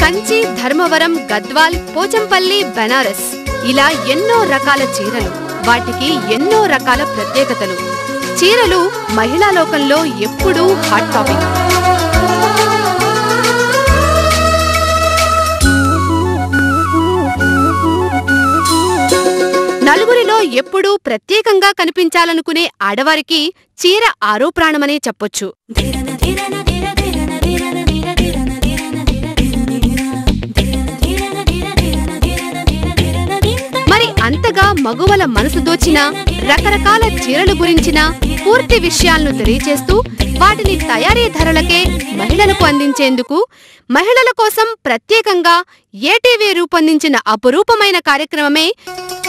కంచి ధర్మవరం గద్వాల్ పోచంపల్లి బెనారస్ ఇలా ఎన్నో రకాల చీరలు వాటికి ఎన్నో రకాల ప్రత్యేకతలు చీరలు మహిళా లోకంలో ఎప్పుడూ హాట్ టాపిక్ నలుగురిలో ఎప్పుడూ ప్రత్యేకంగా కనిపించాలనుకునే ఆడవారికి చీర ఆరో ప్రాణమనే చెప్పొచ్చు మరి అంతగా మగువల మనసు దోచిన రకరకాల చీరల గురించిన పూర్తి విషయాలను తెలియచేస్తూ వాటిని తయారీ ధరలకే మహిళలకు అందించేందుకు మహిళల కోసం ప్రత్యేకంగా ఏటీవీ రూపొందించిన అపురూపమైన కార్యక్రమమే